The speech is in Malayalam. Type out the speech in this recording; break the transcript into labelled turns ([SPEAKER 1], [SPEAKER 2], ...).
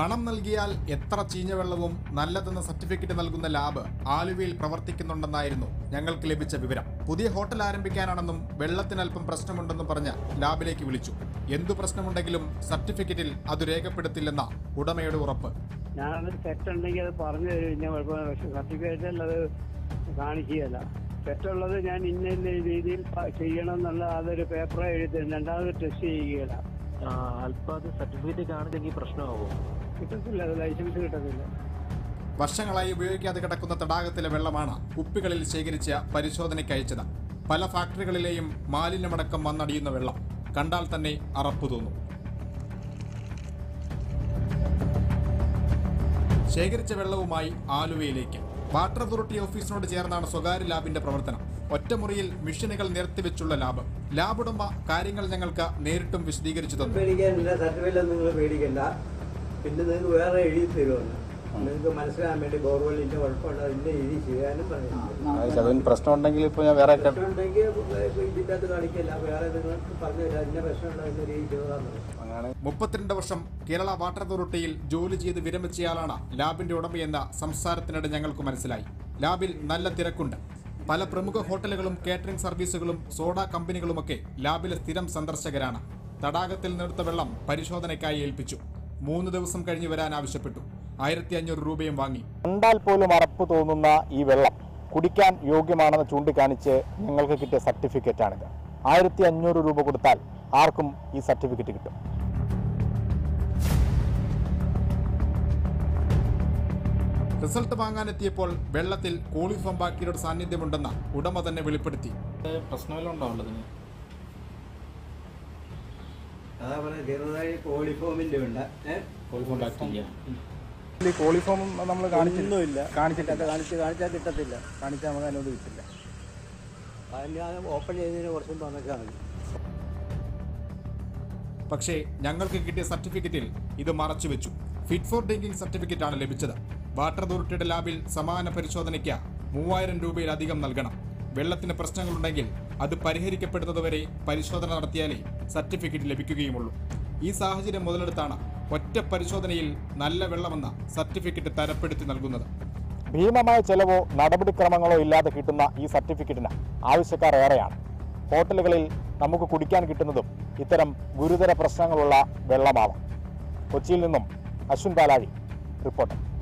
[SPEAKER 1] പണം നൽകിയാൽ എത്ര ചീഞ്ഞ വെള്ളവും നല്ലതെന്ന സർട്ടിഫിക്കറ്റ് നൽകുന്ന ലാബ് ആലുവയിൽ പ്രവർത്തിക്കുന്നുണ്ടെന്നായിരുന്നു ഞങ്ങൾക്ക് ലഭിച്ച വിവരം പുതിയ ഹോട്ടൽ ആരംഭിക്കാനാണെന്നും വെള്ളത്തിന് അല്പം പ്രശ്നമുണ്ടെന്നും പറഞ്ഞ് ലാബിലേക്ക് വിളിച്ചു എന്തു പ്രശ്നമുണ്ടെങ്കിലും സർട്ടിഫിക്കറ്റിൽ അത് രേഖപ്പെടുത്തില്ലെന്ന ഉടമയുടെ ഉറപ്പ്
[SPEAKER 2] ഞാനത് തെറ്റുണ്ടെങ്കിൽ അത് പറഞ്ഞു തരും ഇന്ന കുഴപ്പമില്ല പക്ഷെ സർട്ടിഫിക്കറ്റിൽ അത് കാണിക്കുകയല്ല തെറ്റുള്ളത് ഞാൻ ഇന്ന ഇന്ന രീതിയിൽ പ- ചെയ്യണം എന്നുള്ള അതൊരു പേപ്പർ എഴുതി രണ്ടാമത് ടെസ്റ്റ് ചെയ്യുകയില്ല
[SPEAKER 3] അല്പം അത് സർട്ടിഫിക്കറ്റ് കാണിച്ചെങ്കിൽ പ്രശ്നമാകുമോ
[SPEAKER 2] കിട്ടത്തില്ല അത് ലൈസൻസ് കിട്ടത്തില്ല
[SPEAKER 1] വർഷങ്ങളായി ഉപയോഗിക്കാതെ കിടക്കുന്ന തടാകത്തിലെ വെള്ളമാണ് കുപ്പികളിൽ ശേഖരിച്ച് പരിശോധനയ്ക്ക് അയച്ചത് പല ഫാക്ടറികളിലെയും മാലിന്യമടക്കം വന്നടിയുന്ന വെള്ളം കണ്ടാൽ തന്നെ അറപ്പു തോന്നും ശേഖരിച്ച വെള്ളവുമായി ആലുവയിലേക്ക് വാട്ടർ അതോറിറ്റി ഓഫീസിനോട് ചേർന്നാണ് സ്വകാര്യ ലാബിന്റെ പ്രവർത്തനം ഒറ്റമുറിയിൽ മെഷീനുകൾ നിരത്തിവെച്ചുള്ള ലാബ് ലാബ് ഉടമ കാര്യങ്ങൾ ഞങ്ങൾക്ക് നേരിട്ടും വിശദീകരിച്ചു തന്നു
[SPEAKER 4] പേടിക്കാനില്ല സർട്ടിഫിക്കറ്റ് നിങ്ങൾ പേടിക്കണ്ട പിന്നെ നിങ്ങൾക്ക് വേറെ എഴുതി തരുമെന്ന് നിങ്ങൾക്ക് മനസ്സിലാകാൻ വേണ്ടി ബോർവെല്ലിന്റെ കുഴപ്പമുണ്ട് അതിന്റെ എഴുതി ചെയ്യാനും പറയുന്നത്
[SPEAKER 5] അതിന് പ്രശ്നമുണ്ടെങ്കിൽ ഇപ്പോൾ ഞാൻ വേറെ
[SPEAKER 4] പ്രശ്നമുണ്ടെങ്കിൽ ഇതിൻ്റെ അകത്ത് കാണിക്കില്ല വേറെ നിങ്ങൾക്ക് പറഞ്ഞു തരാം ഇന്ന പ്രശ്നമുണ്ടോ എന്ന് രീതി ചെയ്തതാണ്
[SPEAKER 5] അങ്ങനെ
[SPEAKER 1] മുപ്പത്തിരണ്ട് വർഷം കേരള വാട്ടർ അതോറിറ്റിയിൽ ജോലി ചെയ്ത് വിരമിച്ചയാളാണ് ലാബിന്റെ ഉടമയെന്ന സംസാരത്തിനിടെ ഞങ്ങൾക്ക് മനസ്സിലായി ലാബിൽ നല്ല തിരക്കുണ്ട് പല പ്രമുഖ ഹോട്ടലുകളും കേറ്ററിംഗ് സർവീസുകളും സോഡ കമ്പനികളുമൊക്കെ ലാബിലെ സ്ഥിരം സന്ദർശകരാണ് തടാകത്തിൽ നിന്നെടുത്ത വെള്ളം പരിശോധനയ്ക്കായി ഏൽപ്പിച്ചു മൂന്ന് ദിവസം കഴിഞ്ഞ് വരാൻ ആവശ്യപ്പെട്ടു ആയിരത്തി അഞ്ഞൂറ് രൂപയും വാങ്ങി
[SPEAKER 5] കണ്ടാൽ പോലും അറപ്പ് തോന്നുന്ന ഈ വെള്ളം കുടിക്കാൻ യോഗ്യമാണെന്ന് ചൂണ്ടിക്കാണിച്ച് ഞങ്ങൾക്ക് കിട്ടിയ സർട്ടിഫിക്കറ്റാണിത് ആയിരത്തി അഞ്ഞൂറ് രൂപ കൊടുത്താൽ ആർക്കും ഈ സർട്ടിഫിക്കറ്റ് കിട്ടും
[SPEAKER 1] റിസൾട്ട് വാങ്ങാനെത്തിയപ്പോൾ വെള്ളത്തിൽ കോളിഫോം ബാക്ടീരിയയുടെ സാന്നിധ്യമുണ്ടെന്ന് ഉടമ തന്നെ വെളിപ്പെടുത്തി
[SPEAKER 5] പ്രശ്നമെല്ലാം ഉള്ളതിന്
[SPEAKER 4] അതാ പറഞ്ഞത് ചെറുതായി കോളിഫോമിന്റെ ഉണ്ട് ഏഹ്
[SPEAKER 5] കോളിഫോം ബാക്ടീരിയ ഈ കോളിഫോം നമ്മൾ കാണിച്ചില്ല കാണിച്ചിട്ടില്ല
[SPEAKER 4] കാണിച്ച് കാണിച്ചാൽ കിട്ടത്തില്ല
[SPEAKER 5] കാണിച്ചാൽ നമുക്ക് അതിനോട് കിട്ടില്ല
[SPEAKER 4] അതിന് ഞാൻ ഓപ്പൺ ചെയ്തതിന് കുറച്ചും വന്നൊക്കെ മതി
[SPEAKER 1] പക്ഷേ ഞങ്ങൾക്ക് കിട്ടിയ സർട്ടിഫിക്കറ്റിൽ ഇത് മറച്ചു വെച്ചു ഫിറ്റ് ഫോർ ഡ്രിങ്കിംഗ് സർട്ടിഫിക്കറ്റ് ആണ് ലഭിച്ചത് വാട്ടർ അതോറിറ്റിയുടെ ലാബിൽ സമാന പരിശോധനയ്ക്ക് മൂവായിരം രൂപയിലധികം നൽകണം വെള്ളത്തിന് പ്രശ്നങ്ങളുണ്ടെങ്കിൽ അത് പരിഹരിക്കപ്പെടുന്നതുവരെ പരിശോധന നടത്തിയാലേ സർട്ടിഫിക്കറ്റ് ലഭിക്കുകയുമുള്ളൂ ഈ സാഹചര്യം മുതലെടുത്താണ് ഒറ്റ പരിശോധനയിൽ നല്ല വെള്ളമെന്ന സർട്ടിഫിക്കറ്റ് തരപ്പെടുത്തി നൽകുന്നത്
[SPEAKER 5] ഭീമമായ ചെലവോ നടപടിക്രമങ്ങളോ ഇല്ലാതെ കിട്ടുന്ന ഈ സർട്ടിഫിക്കറ്റിന് ആവശ്യക്കാർ ഏറെയാണ് ഹോട്ടലുകളിൽ നമുക്ക് കുടിക്കാൻ കിട്ടുന്നതും ഇത്തരം ഗുരുതര പ്രശ്നങ്ങളുള്ള വെള്ളമാവാം കൊച്ചിയിൽ നിന്നും അശ്വിൻ പാലാഴി റിപ്പോർട്ടർ